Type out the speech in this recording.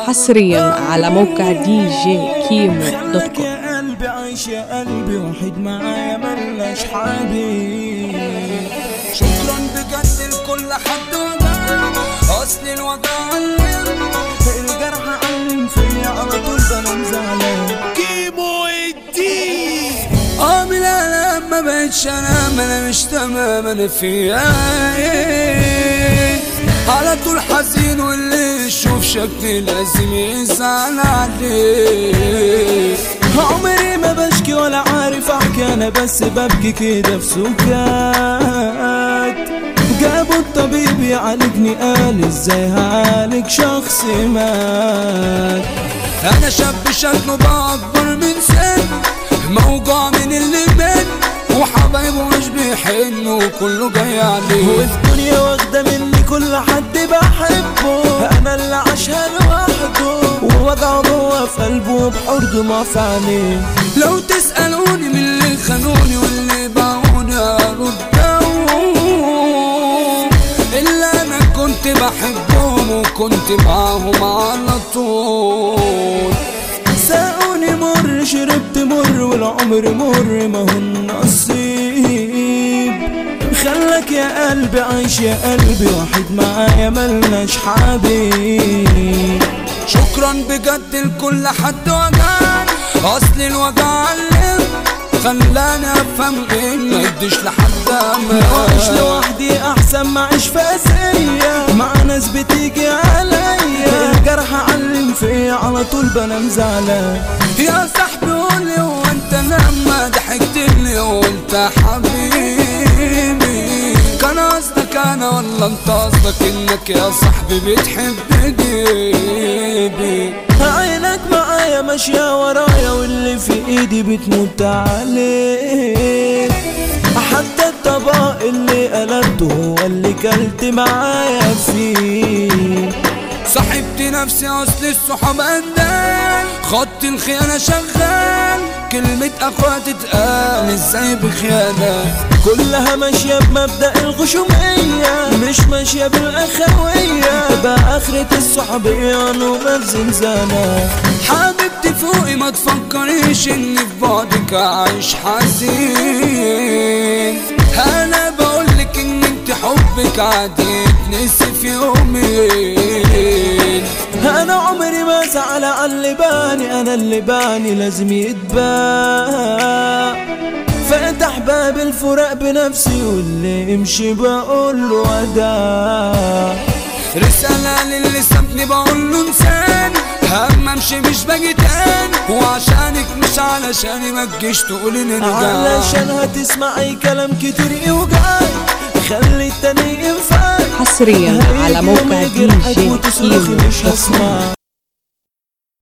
حصريا على موقع دي جي كيمو دوت خليك كوم يا قلبي عايش يا قلبي وحيد معايا ملناش حبيب شكرا بجد لكل حد وجع اصل الوجع علم الجرح علم فيا على طول بنام زعلان كيمو الدين اه من الالم ما بقتش انام انا مش تمام انا فيا إيه؟ على طول حزين واللي يشوف شكلي لازم يزعل عليه عمري ما بشكي ولا عارف احكي انا بس ببكي كده في سكات جابوا الطبيب يعالجني قال ازاي هعالج شخص مات انا شاب شكله بقى اكبر من سن موجوع من اللي بين وحبايبه مش بيحنوا وكله جاي عليه والدنيا واخده مني كل حد بحبه انا اللي عاشها لوحده ووجعه جوه في قلبه وبحرده ما في عينيه لو تسالوني من اللي خانوني واللي باعوني اردهم الا انا كنت بحبهم وكنت معاهم على طول ساقوني مر شربت مر والعمر مر ما هو النصيب خلك يا قلبي عايش يا قلبي وحيد معايا ملناش حبيب شكرا بجد لكل حد وجعني اصل الوجع علم خلاني افهم ان ما يديش لحد ما اعيش لوحدي احسن ما اعيش فاسية مع ناس بتيجي عليا الجرح علم فيا على طول بنام زعلان يا صاحبي قولي هو انت لما ضحكت لي وانت حبيبي كان قصدك انا ولا انت قصدك انك يا صاحبي بتحب جيبي عينك معايا ماشية ورايا واللي في ايدي بتموت عليه حتى الطبق اللي قلبته هو اللي كلت معايا فيه صاحبت نفسي اصل الصحاب اندال خط الخيانة شغال كلمة اخوات تتقال ازاي بخيانة كلها ماشية بمبدأ الغشومية مش ماشية بالاخوية بقى اخرة الصحبية نوبة زنزانة حبيبتي فوقي ما تفكريش اني في بعدك عايش حزين انا بقولك ان انت حبك عادي يتنسي في يومين انا عمري ما زعل على اللي باني انا اللي باني لازم يتباع فتح باب الفراق بنفسي واللي يمشي بقول له وداع رسالة للي سابني بقول له انسان هم امشي مش باجي تاني وعشانك مش علشاني ما تجيش تقولي نرجع علشان هتسمعي كلام كتير يوجعك خلي التاني ينفعك حصريا على موقع دي جي كيمو مش دوت كوم هسمع